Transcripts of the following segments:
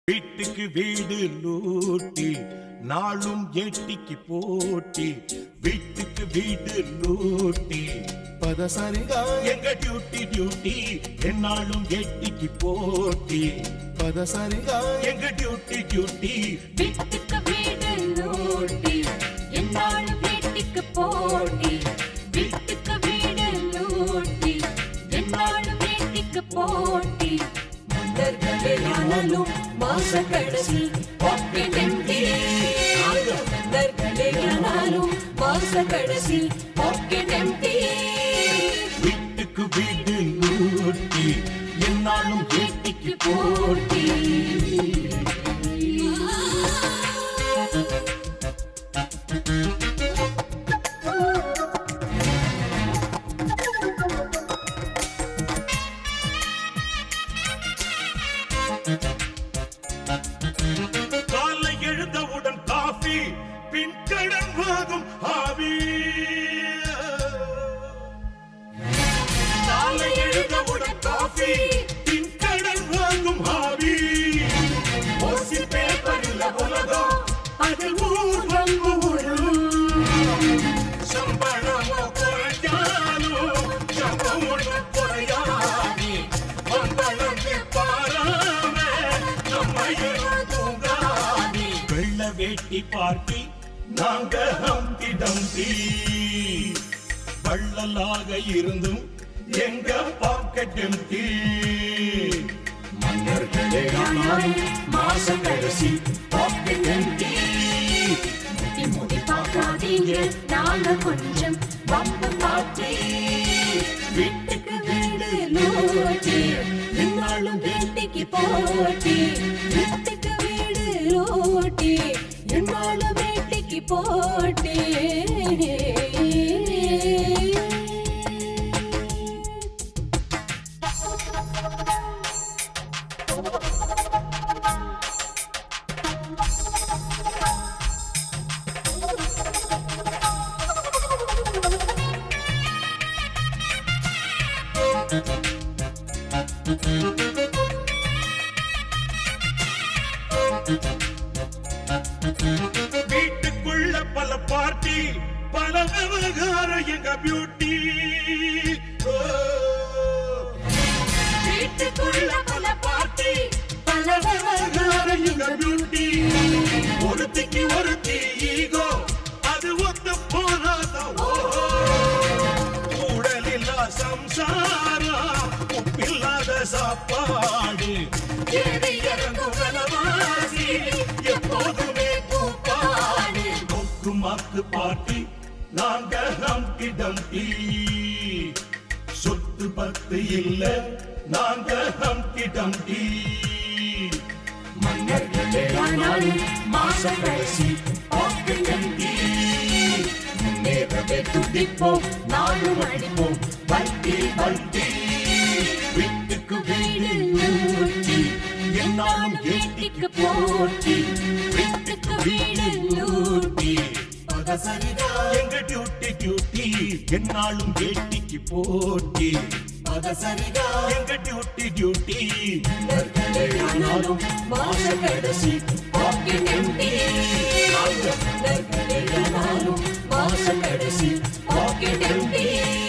வீட்டுக்கு வீடு லூட்டி நாளும் ஏட்டிக்கு போட்டி வீட்டுக்கு வீடு லூட்டி பதசரிகா எங்க டியூட்டி டியூட்டி என்னாலும் ஏட்டிக்கு போட்டி பதசரிகா எங்க டியூட்டி டியூட்டி வீட்டுக்கு வீடு லூட்டி என்னாலும் வீட்டுக்கு போட்டி வீட்டுக்கு வீடு லூட்டி என்னாலும் வீட்டுக்கு போட்டி மன்னர்களே ஆனாலும் மாச கடைசி பாக்கெட் எம்டி மன்னர்களே ஆனாலும் மாச கடைசி பாக்கெட் எம்டி வீட்டுக்கு வீடு லூட்டி என்னாலும் ஏட்டிக்கு போட்டி காலை எழுந்தவுடன் காஃபி பின் கடன் வாங்கும் ஆவி காலை எழுந்தவுடன் காஃபி பின் கடன் வாங்கும் ஆவி ஓசி பேப்பரில் உலகம் அதில் ஊர் வந்து சம்பளமோ குறைஞ்சாலும் சம்பளம் ஒன்றும் குறையாது மம்பளத்தை பாராம நம்ம தூங்காது வெள்ள வேட்டி பார்ட்டி நாங்க ஹம்பி டம்பி வள்ளலாக இருந்தும் எங்க பாக்கெட் எம்டி மன்னர்களே ஆனாலும் மாசம் கடைசி பாக்கெட் எம்டி முடி முடி பார்க்காதீங்க நாங்க கொஞ்சம் வம்பு பாட்டி வீட்டுக்கு வீடு லூட்டி என்னாலும் வீட்டுக்கு போட்டி வீட்டுக்கு வீடு லூட்டி என்னாலும் வீட்டுக்கு போட்டி வீட்டுக்குள்ள பல பார்ட்டி பல விவகாரம் எங்க பியூட்டி வீட்டுக்குள்ள பல பார்ட்டி பல விவகாரம் எங்க பியூட்டி ஒருத்திக்கு ஒருத்தி ஈகோ அது ஒத்து போனாத உடலில்லா சம்சாரம் உப்பில்லாத சாப்பாடு ஏறி இறங்கும் விலவாசி எப்போதுமே கூப்பாடு கொக்கு மாக்கு பாட்டி நாங்க ஹம்டி டம்டி சொத்து பத்து இல்ல நாங்க ஹம்டி டம்டி மன்னர்களே ஆனாலும் மாசம் கடைசி பாக்கெட் எம்டி முன்னேறவே துடிப்போம் நாளும் அடிப்போம் வட்டி வட்டி வீட்டுக்கு வீடு லூட்டி என்னாலும் ஏட்டிக்கு போட்டி வீட்டுக்கு வீடு லூட்டி பதசரிகா எங்க டியூட்டி டியூட்டி என்னாலும் ஏட்டிக்கு போட்டி பதசரிகா எங்க டியூட்டி டியூட்டி ஆனாலும் மாச கடைசி பாக்கெட் எம்டி ஆனாலும் மாச கடைசி பாக்கெட் எம்டி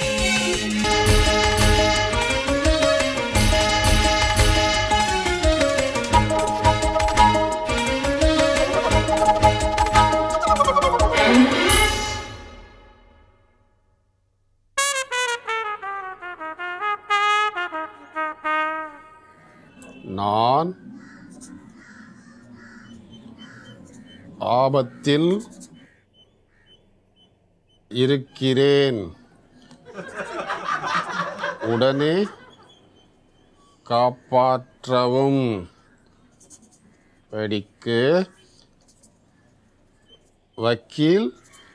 நான் ஆபத்தில் இருக்கிறேன் உடனே காப்பாற்றவும் படிக்கு வக்கீல்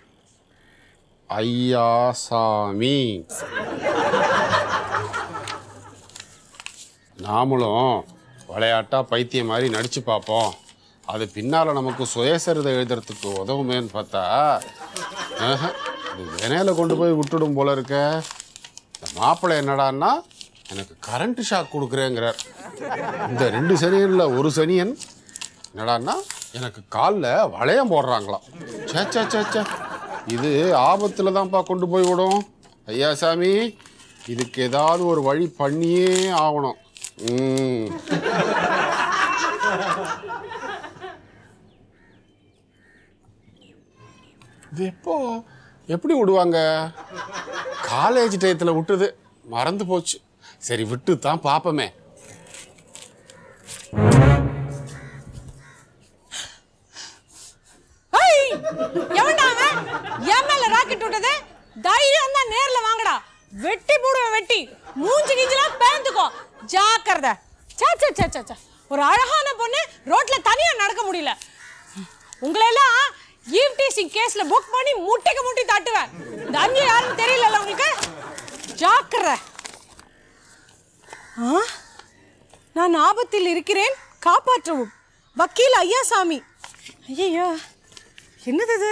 ஐயாசாமி நாமளும் விளையாட்டா பைத்தியம் மாதிரி நடிச்சு பார்ப்போம் அது பின்னால நமக்கு சுயசரிதை எழுதுறதுக்கு உதவுமேன்னு பார்த்தா ஆஹா, இது வினையில கொண்டு போய் விட்டுடும் போல இருக்க இந்த மாப்பிள்ளை என்னடான்னா எனக்கு கரண்ட் ஷாக் கொடுக்குறேங்கிறார் இந்த ரெண்டு சனியனில் ஒரு சனியன் என்னடான்னா எனக்கு காலில் வளையம் போடுறாங்களாம் சே சே சே சே இது ஆபத்தில் தான்ப்பா கொண்டு போய் விடும் ஐயா சாமி இதுக்கு ஏதாவது ஒரு வழி பண்ணியே ஆகணும் ம் இது எப்போ எப்படி விடுவாங்க காலேஜ் டயத்தில் விட்டுது மறந்து போச்சு சரி விட்டு தான் பார்ப்போமே ஏய், எவன்டா அவன்? என் மேல ராக்கெட் விட்டது தைரியம் தான் நேர்ல வாங்கடா வெட்டி போடுவேன் வெட்டி மூஞ்சி கிஞ்சிலாம் பேந்துக்கோ ஜாக்கிரதை சே சே சே சே, சே ஒரு அழகான பொண்ணு ரோட்ல தனியா நடக்க முடியல உங்களெல்லாம் ஈவ் டீசிங் கேஸ்ல புக் பண்ணி முட்டைக்கு முட்டி தட்டுவேன் இந்த அஞ்சு யாருன்னு தெரியல உங்களுக்கு ஜாக்கிரதை ஆ நான் ஆபத்தில் இருக்கிறேன் காப்பாற்றவும் வக்கீல் ஐயாசாமி ஐயோ என்னது இது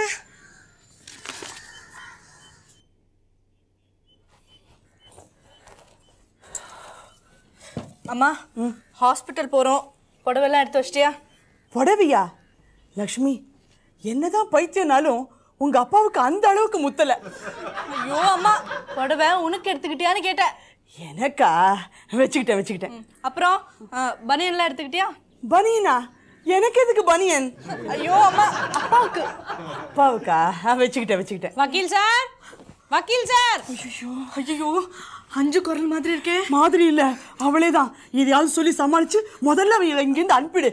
அம்மா ஹாஸ்பிட்டல் போகிறோம் புடவெல்லாம் எடுத்து வச்சிட்டியா புடவையா லக்ஷ்மி என்னதான் பைத்தியம்னாலும் உங்க அப்பாவுக்கு அந்த அளவுக்கு முத்தல ஐயோ அம்மா புடவை உனக்கு எடுத்துக்கிட்டியான்னு கேட்டேன் எனக்கா வச்சுக்கிட்டேன் வச்சுக்கிட்டேன் அப்புறம் அஹ், பனியன்லாம் எடுத்துக்கிட்டியா பனியனா எனக்கு எதுக்கு பனியன் ஐயோ அம்மா அப்பாவுக்கு அப்பாவுக்கா ஆ, வச்சுக்கிட்டேன் வச்சுக்கிட்டேன் வக்கீல் சார் வக்கீல் சார் ஐயோ அஞ்சு குரல் மாதிரி இருக்கே மாதிரி இல்ல அவளே தான் இதையாவது சொல்லி சமாளிச்சு முதல்ல அவளை இங்கிருந்து அனுப்பிடு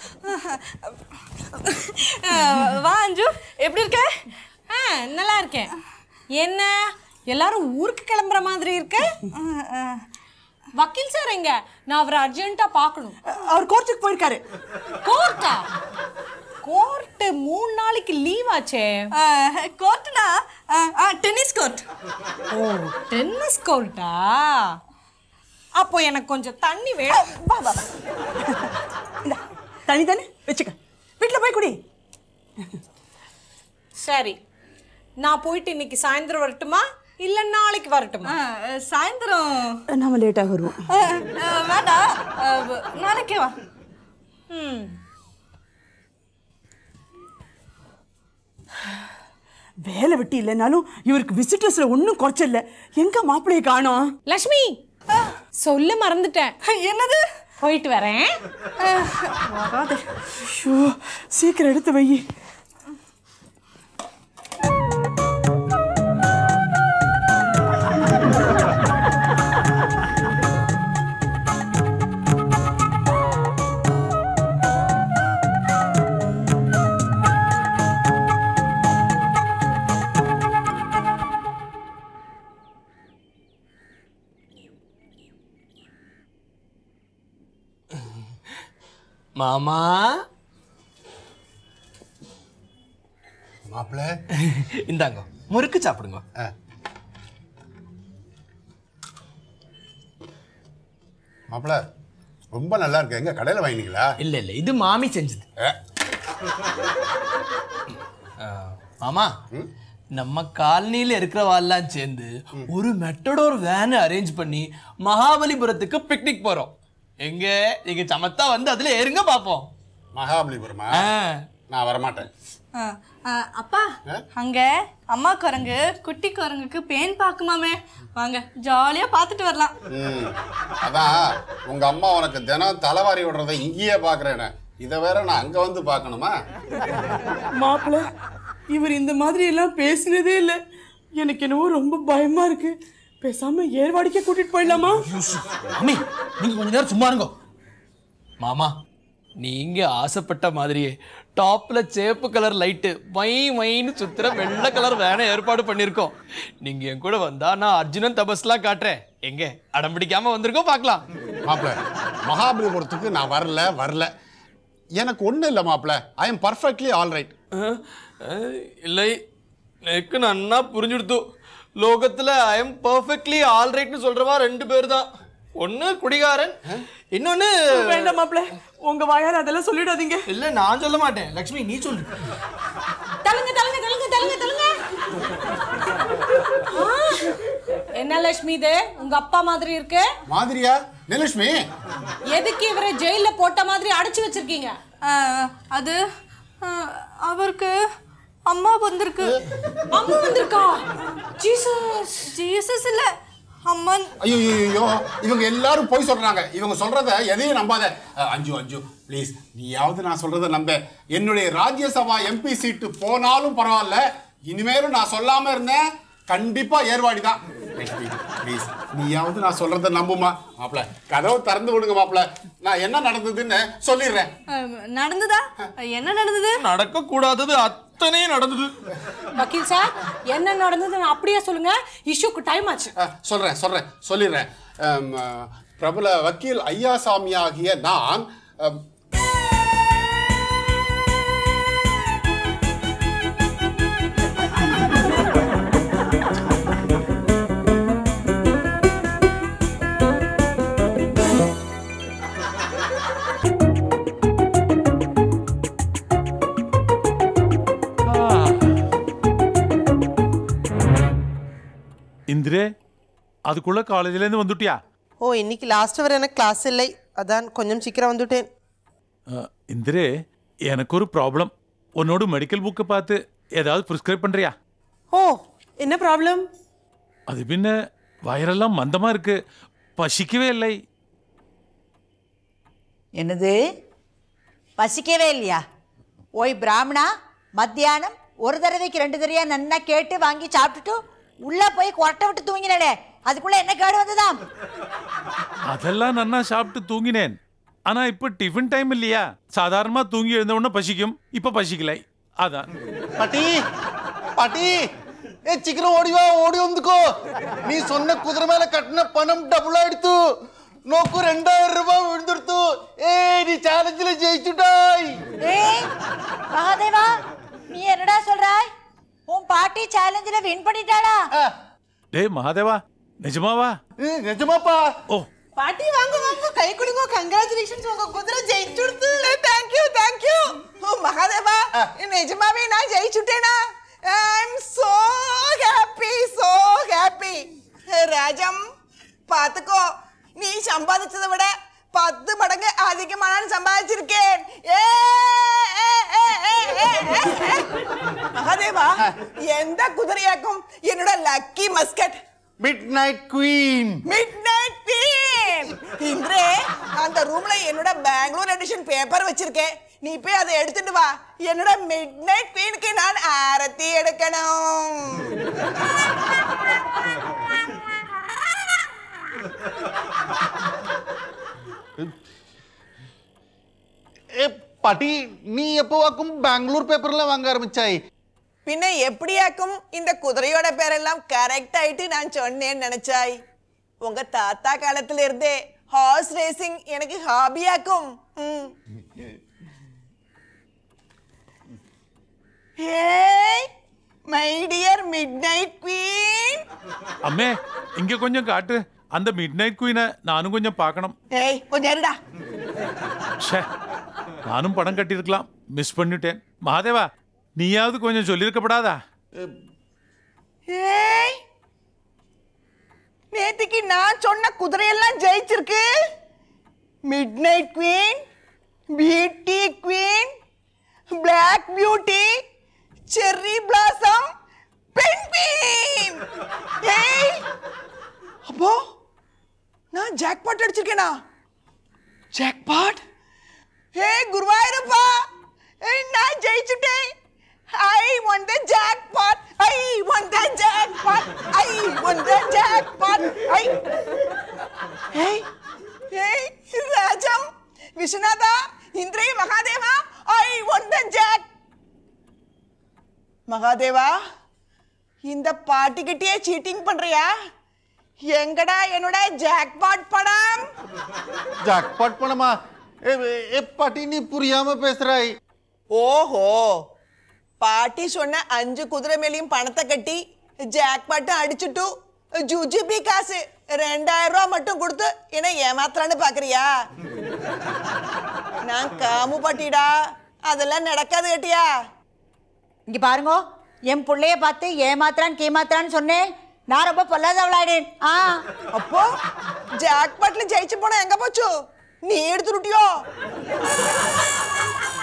அஹ், வா அஞ்சு எப்படி இருக்க ஆ நல்லா இருக்கேன் என்ன எல்லாரும் ஊருக்கு கிளம்புற மாதிரி இருக்கு அஹ், அஹ், வக்கீல் சார் எங்க நான் அவரை அர்ஜென்ட்டா பார்க்கணும் அவர் கோர்ட்டுக்கு போயிருக்காரு கோர்ட்டா கோர்ட்டு மூணு நாளைக்கு லீவ் ஆச்சே அஹ், கோர்ட்டுனா அஹ், அஹ், டென்னிஸ் கோர்ட் ஓ டென்னிஸ் கோர்ட்டா அப்போ எனக்கு கொஞ்சம் தண்ணி வேணும் வா வா வா. இந்தா, தனி தானே வச்சுக்க வீட்டில் போய் குடி சரி நான் போயிட்டு இன்னைக்கு சாயந்தரம் வரட்டுமா இல்ல நாளைக்கு வரட்டுமா அஹ், சாயந்தரம் நாம லேட்டாக வருவோம் அஹ், அஹ், வேண்டாம் அஹ், நாளைக்கே வா ம் வேலை வெட்டி இல்லைனாலும் இவருக்கு விசிட்டர்ஸ்ல ஒன்றும் குறைச்சல எங்க மாப்பிள்ளையை காணோம் லக்ஷ்மி சொல்ல மறந்துட்டேன் என்னது போயிட்டு வரேன் வராது ஐயோ சீக்கிரம் எடுத்து வை மாமா மாப்பிள்ள இந்தாங்க முறுக்கு சாப்பிடுங்க மாப்பிள்ள ரொம்ப நல்லா இருக்கு எங்க கடையில் வாங்கினீங்களா இல்ல இல்ல இது மாமி செஞ்சது ஏ, ஆ, மாமா நம்ம காலனியில இருக்கிறவாள்லாம் சேர்ந்து ஒரு மெட்டடோர் வேன் அரேஞ்ச் பண்ணி மகாபலிபுரத்துக்கு பிக்னிக் போறோம் எங்க நீங்க சமத்தா வந்து அதுல ஏறுங்க பாப்போம் மகாபலிபுரமா ஆ. நான் வரமாட்டேன் அஹ், அஹ், அப்பா அங்க அம்மா குரங்கு குட்டி குரங்குக்கு பேன் பார்க்குமாமே வாங்க ஜாலியா பார்த்துட்டு வரலாம் ம் அதான் உங்க அம்மா உனக்கு தினம் தலைவாரி விடுறத இங்கேயே பார்க்குறேன் இதை வேற நான் அங்கே வந்து பார்க்கணுமா மாப்பிள்ளை இவர் இந்த மாதிரி எல்லாம் பேசினதே இல்லை எனக்கு என்னவோ ரொம்ப பயமா இருக்கு பேசாம ஏர்வாடிக்கே கூட்டிட்டு போயிடலாமா மாமி நீங்க கொஞ்ச நேரம் சும்மா இருங்க மாமா நீங்க ஆசைப்பட்ட மாதிரியே டாப்ல சேப்பு கலர் லைட்டு மை மைன்னு சுத்துற வெள்ளை கலர் வேன ஏற்பாடு பண்ணிருக்கோம் நீங்க என் கூட வந்தா நான் அர்ஜுனன் தபஸ்லாம் காட்டுறேன் எங்க அடம் பிடிக்காம வந்திருக்கோம் பார்க்கலாம் மாப்பிள்ள மகாபலிபுரத்துக்கு நான் வரல வரல எனக்கு ஒன்றும் இல்லை மாப்பிள்ள I am perfectly all right இல்லை எனக்கு நன்னா புரிஞ்சுடுத்து லோகத்துல ஐ எம் பர்ஃபெக்ட்லி ஆல் ரைட்னு சொல்றவா ரெண்டு பேர் தான் ஒன்னு குடிகாரன் இன்னொன்னு வேண்டாம் மாப்பிள்ளை உங்க வாயால அதெல்லாம் சொல்லிடாதீங்க இல்ல நான் சொல்ல மாட்டேன் லக்ஷ்மி நீ சொல்லு தள்ளுங்க தள்ளுங்க தள்ளுங்க தள்ளுங்க தள்ளுங்க ஆ, என்ன லட்சுமி இது உங்க அப்பா மாதிரி இருக்கு மாதிரியா நிலட்சுமி எதுக்கு இவரை ஜெயில போட்ட மாதிரி அடைச்சு வச்சிருக்கீங்க ஆ, அது ஆ, அவருக்கு அம்மா வந்திருக்கு அம்மா வந்திருக்கா ஜீசஸ் ஜீசஸ் இல்ல அம்மன் ஐயோ ஐயோ இவங்க எல்லாரும் போய் சொல்றாங்க இவங்க சொல்றத எதையும் நம்பாத அஹ், அஞ்சு அஞ்சு ப்ளீஸ் நீயாவது நான் சொல்றத நம்ப என்னுடைய ராஜ்யசபா எம்பி சீட்டு போனாலும் பரவாயில்ல இனிமேலும் நான் சொல்லாம இருந்தேன் கண்டிப்பா ஏர்வாடி தான் ப்ளீஸ் நீயாவது நான் சொல்றத நம்புமா மாப்பிள கதவை திறந்து விடுங்க மாப்பிள நான் என்ன நடந்ததுன்னு சொல்லிடுறேன் ஆ, நடந்ததா என்ன நடந்தது நடக்க கூடாதது அத்தனையும் நடந்தது வக்கீல் சார் என்ன நடந்ததுன்னு அப்படியே சொல்லுங்க இஷ்யூக்கு டைம் ஆச்சு அஹ், சொல்றேன் சொல்றேன் சொல்லிடுறேன் அம், அஹ், பிரபல வக்கீல் ஐயாசாமி ஆகிய நான் அம், இந்திரே அதுக்குள்ள காலேஜ்ல இருந்து வந்துட்டியா ஓ இன்னைக்கு லாஸ்ட் வரை எனக்கு கிளாஸ் இல்லை அதான் கொஞ்சம் சீக்கிரம் வந்துட்டேன் அஹ், இந்திரே எனக்கு ஒரு ப்ராப்ளம் உன்னோட மெடிக்கல் புக்கை பார்த்து ஏதாவது ப்ரிஸ்கிரைப் பண்றியா ஓ என்ன ப்ராப்ளம் அது பின்ன வயரெல்லாம் மந்தமா இருக்கு பசிக்கவே இல்லை என்னது பசிக்கவே இல்லையா ஓய் பிராமணா மத்தியானம் ஒரு தடவைக்கு ரெண்டு தடவையா நன்னா கேட்டு வாங்கி சாப்பிட்டுட்டு உள்ள போய் கொரட்டை விட்டு தூங்கினடே அதுக்குள்ள என்ன கேடு வந்ததாம் அதெல்லாம் நன்னா சாப்பிட்டு தூங்கினேன் ஆனா இப்ப டிஃபன் டைம் இல்லையா சாதாரணமா தூங்கி எழுந்த உடனே பசிக்கும் இப்ப பசிக்கலை அதான் பாட்டி பாட்டி ஏ சீக்கிரம் ஓடி வா ஓடி வந்துக்கோ நீ சொன்ன குதிரை மேல கட்டின பணம் டபுள் ஆயிடுத்து நோக்கு ரெண்டாயிரம் ரூபாய் விழுந்துடுத்து ஏ நீ சேலஞ்சில ஜெயிச்சுட்டாய் ஏய் மகாதேவா நீ என்னடா சொல்றாய் உன் பாட்டி சேலஞ்சில் வின் பண்ணிட்டாளா டேய் மகாதேவா நிஜமாவா ஏ, நிஜமாப்பா ஓ பாட்டி வாங்க வாங்க கை கொடுங்க கங்க்ராச்சுலேஷன்ஸ் உங்க குதிரை ஜெயிச்சுடுத்து தேங்க் யூ தேங்க் யூ ஓ மகாதேவா நிஜமாவே நான் ஜெயிச்சுட்டேனா I am so happy so happy Rajam பாத்துக்கோ நீ சம்பாதிச்சதை விட பத்து மடங்கு அதிகமா நான் சம்பாதிச்சிருக்கேன் ஏ, ஏ, ஏ, ஏ, ஏ, ஏ, ஏ. மகாதேவா எந்த குதிரையாக்கும் என்னோட lucky mascot midnight queen midnight queen இன்றே அந்த ரூம்ல என்னோட பெங்களூர் எடிஷன் பேப்பர் வச்சிருக்கேன் நீ போய் அதை எடுத்துட்டு வா என்னோட மிட் நைட் குவீனுக்கு நான் ஆரத்தி எடுக்கணும் ஏ பாட்டி நீ எப்போ வாக்கும் பெங்களூர் பேப்பர்ல வாங்க ஆரம்பிச்சாய் பின்ன எப்படியாக்கும் இந்த குதிரையோட பேரெல்லாம் கரெக்ட் ஆயிட்டு நான் சொன்னேன்னு நினைச்சாய் உங்க தாத்தா காலத்துல இருந்தே ஹார்ஸ் ரேசிங் எனக்கு ஹாபியாக்கும் ம். ஏய் my dear midnight queen அம்மே இங்க கொஞ்சம் காட்டு அந்த மிட் நைட் குயினை நானும் கொஞ்சம் பார்க்கணும் ஏய் கொஞ்சம் இருடா ச்சே நானும் படம் கட்டியிருக்கலாம் மிஸ் பண்ணிட்டேன் மகாதேவா நீயாவது கொஞ்சம் சொல்லியிருக்கப்படாதா ஏய் நேத்திக்கு நான் சொன்ன குதிரையெல்லாம் ஜெயிச்சிருக்கு midnight queen beauty queen black beauty cherry blossom pen queen ஏய் அப்போ நான் ஜாக்பாட் அடிச்சிருக்கேனா ஜாக்பாட் ஏய் குருவாயூரப்பா ஏய் நான் ஜெயிச்சுட்டேன் ஐ won the jackpot I won the jackpot I won the jackpot ஐ ஏய் ஏய் ராஜம் விஸ்வநாதா இந்திரே மகாதேவா ஐ won the jack மகாதேவா இந்த பாட்டிக்கிட்டே சீட்டிங் பண்றியா எங்கடா என்னோட ஜாக்பாட் பணம் ஜாக்பாட் பணமா ஏ ஏ பாட்டி நீ புரியாம பேசுறாய் ஓஹோ பாட்டி சொன்ன அஞ்சு குதிரை மேலேயும் பணத்தை கட்டி ஜாக்பாட்டும் அடிச்சுட்டு ஜுஜுபி காசு ரெண்டாயிரம் ரூபாய் மட்டும் கொடுத்து என்ன ஏமாத்தலான்னு பாக்குறியா நான் காமு பாட்டிடா அதெல்லாம் நடக்காது கட்டியா இங்க பாருங்க என் பிள்ளைய பார்த்து ஏமாத்துறான் கேமாத்துறான்னு சொன்னேன் நான் ரொம்ப பொல்லாதவளாயிடேன் ஆ அப்போ ஜாக்பாட்ல ஜெயிச்சு போனா எங்க போச்சு நீ எடுத்துட்டியோ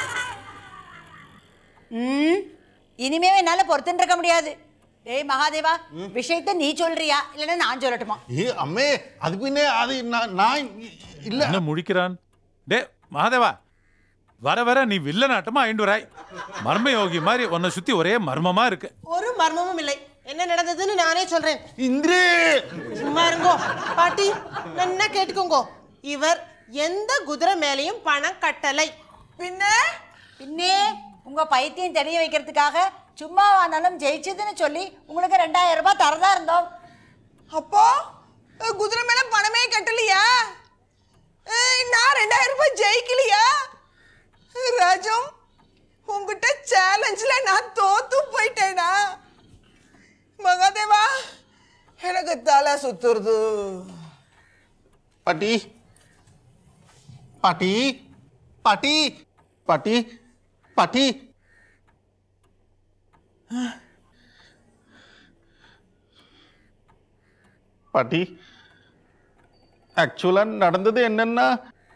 இனிமே என்னால பொறுத்துட்டு இருக்க முடியாது டேய் மகாதேவா விஷயத்தை நீ சொல்றியா இல்லைன்னா நான் சொல்லட்டுமா ஏ அம்மே அது பின்ன அது நான் நான் இல்ல என்ன முழிக்கிறான் டே மகாதேவா வர வர நீ வில்லனாட்டமா ஆயிண்டுறாய் மர்ம யோகி மாதிரி உன்னை சுத்தி ஒரே மர்மமா இருக்கு ஒரு மர்மமும் இல்லை என்ன நடந்ததுன்னு நானே சொல்றேன் இந்திரே சும்மா இருங்கோ பாட்டி நல்லா கேட்டுக்கோங்கோ இவர் எந்த குதிரை மேலேயும் பணம் கட்டலை பின்ன பின்னே உங்க பைத்தியம் தெரிய வைக்கிறதுக்காக சும்மா ஆனாலும் ஜெயிச்சதுன்னு சொல்லி உங்களுக்கு ரெண்டாயிரம் ரூபாய் தரதா இருந்தோம் அப்போ அஹ், குதிரை மேல பணமே கட்டலையா அஹ், நான் ரெண்டாயிரம் ரூபாய் ஜெயிக்கலையா ராஜம் உங்ககிட்ட சேலஞ்சில் நான் தோத்து போயிட்டேனா மகாதேவா எனக்கு தலை சுத்துறது பாட்டி பாட்டி பாட்டி பாட்டி பாட்டி பாட்டி ஆக்சுவலா நடந்தது என்னன்னா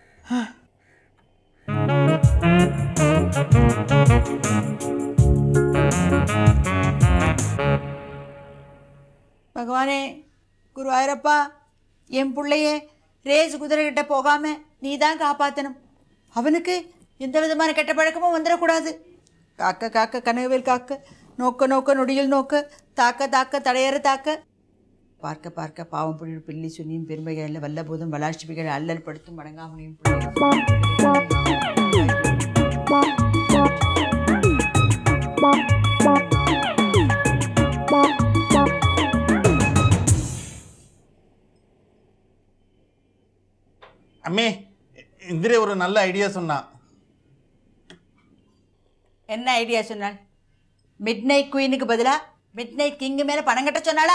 பகவானே குருவாயூரப்பா என் பிள்ளையே ரேஸ் குதிரை கிட்ட போகாம நீ தான் காப்பாத்தணும் அவனுக்கு எந்த விதமான கெட்ட பழக்கமும் வந்துடக்கூடாது காக்க காக்க கனகவேல் காக்க நோக்க நோக்க நொடியில் நோக்க தாக்க தாக்க தடையற தாக்க பார்க்க பார்க்க பாவம் புள்ளி பில்லி சுனியும் பெருமைகளில் வல்லபோதும் வளாட்சிபிகள் அல்லல் படுத்தும் வணங்காமணியும் பிள்ளை அம்மே இந்திரே ஒரு நல்ல ஐடியா சொன்னான் என்ன ஐடியா சொன்னாள் மிட் நைட் குயினுக்கு பதிலா மிட் நைட் கிங்கு மேலே பணம் கட்ட சொன்னாளா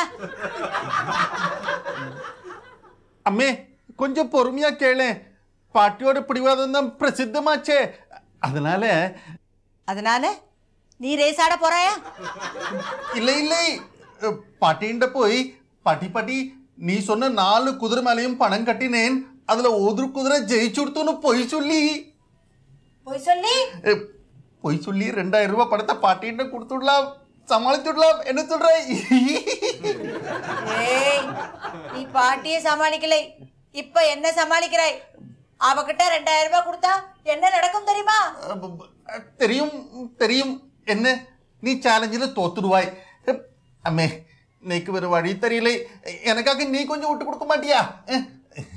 அம்மே கொஞ்சம் பொறுமையா கேளு பாட்டியோட பிடிவாதம் தான் பிரசித்தமாச்சே அதனால அதனால நீ ரேஸ் ஆட போறாயா இல்லை இல்லை அஹ், பாட்டின்ட போய் பாட்டி பாட்டி நீ சொன்ன நாலு குதிரை மேலேயும் பணம் கட்டினேன் அதுல ஒரு குதிரை ஜெயிச்சு கொடுத்தோன்னு பொய் சொல்லி போய் சொல்லி அஹ், பொய் சொல்லி ரெண்டாயிரம் ரூபாய் பணத்தை பாட்டின்ட கொடுத்துடலாம் சமாளிச்சுடலாம் என்ன சொல்ற ஏய் நீ பாட்டியை சமாளிக்கலை இப்ப என்ன சமாளிக்கிறாய் அவகிட்ட ரெண்டாயிரம் ரூபாய் கொடுத்தா என்ன நடக்கும் தெரியுமா அஹ், தெரியும் தெரியும் என்ன நீ சேலஞ்சில் தோத்துடுவாய் அஹ், அம்மே இன்னைக்கு வேறு வழி தெரியல எனக்காக நீ கொஞ்சம் விட்டு கொடுக்க மாட்டியா அஹ்.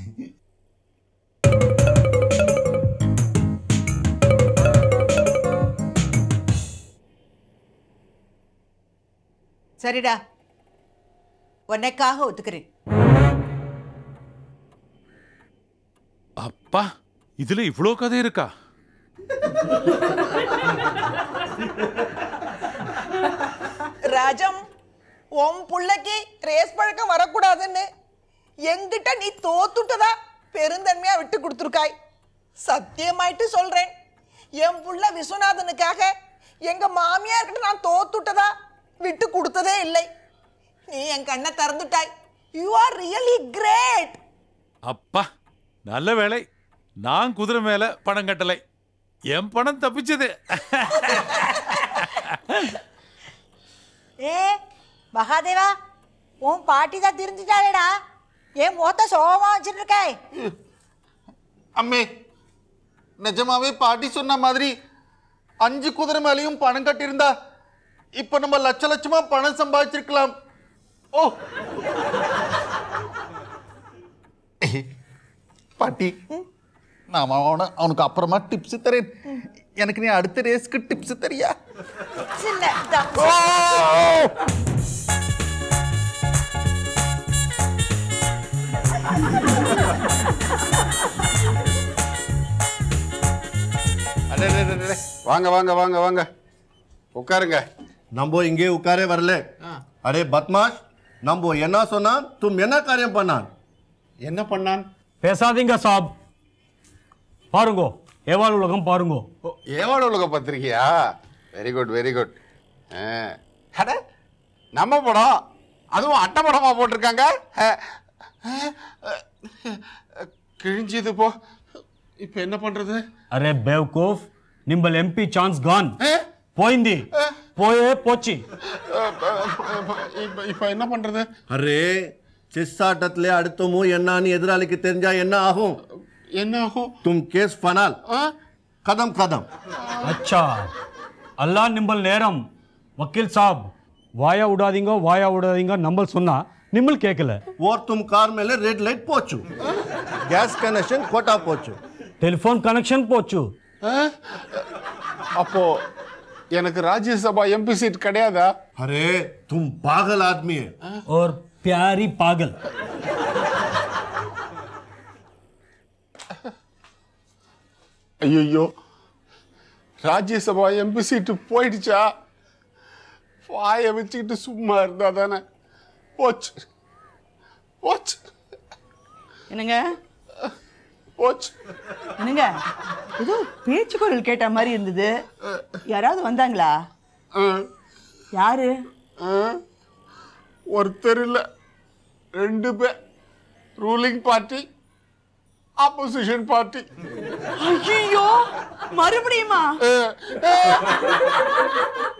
சரிடா உனக்காக ஒத்துக்கிறேன் அப்பா இதுல இவ்ளோ கதை இருக்கா ராஜம் உன் புள்ளைக்கு ரேஸ் பழக்கம் வரக்கூடாதுன்னு எங்கிட்ட நீ தோத்துட்டதா பெருந்தன்மையா விட்டு கொடுத்துருக்காய் சத்தியமாயிட்டு சொல்றேன் என் புள்ள விஸ்வநாதனுக்காக எங்க மாமியார்கிட்ட நான் தோத்துட்டதா விட்டு கொடுத்ததே இல்லை நீ என் கண்ணை திறந்துட்டாய் யூ ஆர் ரியலி கிரேட் அப்பா நல்ல வேளை நான் குதிரை மேல பணம் கட்டலை என் பணம் தப்பிச்சது ஏ மகாதேவா உன் பாட்டி தான் திருந்துட்டாளேடா ஏன் முகத்த சோகமா வச்சுட்டு இருக்காய் அம்மே நிஜமாவே பாட்டி சொன்ன மாதிரி அஞ்சு குதிரை மேலேயும் பணம் கட்டியிருந்தா இப்ப நம்ம லட்ச லட்சமா பணம் சம்பாதிச்சிருக்கலாம் ஓ பாட்டி நான் அவன அவனுக்கு அப்புறமா டிப்ஸ் தரேன் எனக்கு நீ அடுத்த ரேஸ்க்கு டிப்ஸ் தரியா இல்ல இதான். அடே அடே, அடே, அடே. வாங்க வாங்க வாங்க வாங்க உட்காருங்க நம்ம இங்கே உட்காரே வரல அரே பத்மாஷ் நம்ம என்ன சொன்னா தும் என்ன காரியம் பண்ணான் என்ன பண்ணான் பேசாதீங்க சாப் பாருங்கோ ஏவாள் உலகம் பாருங்கோ ஓ, ஏவாள் உலக பத்திரிக்கையா வெரி குட் வெரி குட் அட நம்ம படம் அதுவும் அட்டை படமா போட்டிருக்காங்க அஹ், அஹ், அஹ், கிழிஞ்சுது போ இப்போ என்ன பண்றது అరే బేవ్కూఫ్ నింబల్ ఎంపీ ఛాన్స్ గాన్ పోయింది போயே போச்சு இப்போ இப்போ என்ன பண்றது அரே செஸ் ஆட்டத்திலே அடுத்தமும் என்னன்னு எதிராளிக்கு தெரிஞ்சா என்ன ஆகும் என்ன ஆகும் தும் கேஸ் பனால் கதம் கதம் अच्छा अल्लाह निम्बल நேரம் வக்கீல் சாப் வாயா விடாதீங்க வாயா விடாதீங்க நம்பல் சொன்னா நிம்மல் கேட்கல ஓர் தும் கார் மேலே ரெட் லைட் போச்சு கேஸ் கனெக்ஷன் கோட்டா போச்சு டெலிஃபோன் கனெக்ஷன் போச்சு அப்போ எனக்கு ராஜ்யசபா எம்பி சீட் கிடையாதா அரே தும் பாகல் ஆத்மி है और प्यारी पागल ஐயோ ராஜ்யசபா எம்பி சீட்டு போயிடுச்சா வாயை வச்சுக்கிட்டு சும்மா இருந்தா தானே போச்சு போச்சு என்னங்க போச்சு என்னங்க ஏதோ பேச்சு குரல் கேட்ட மாதிரி இருந்தது யாராவது வந்தாங்களா யாரு ஒருத்தர் இல்லை ரெண்டு பேர் ரூலிங் பார்ட்டி ஆப்போசிஷன் பார்ட்டி ஐயோ மறுபடியுமா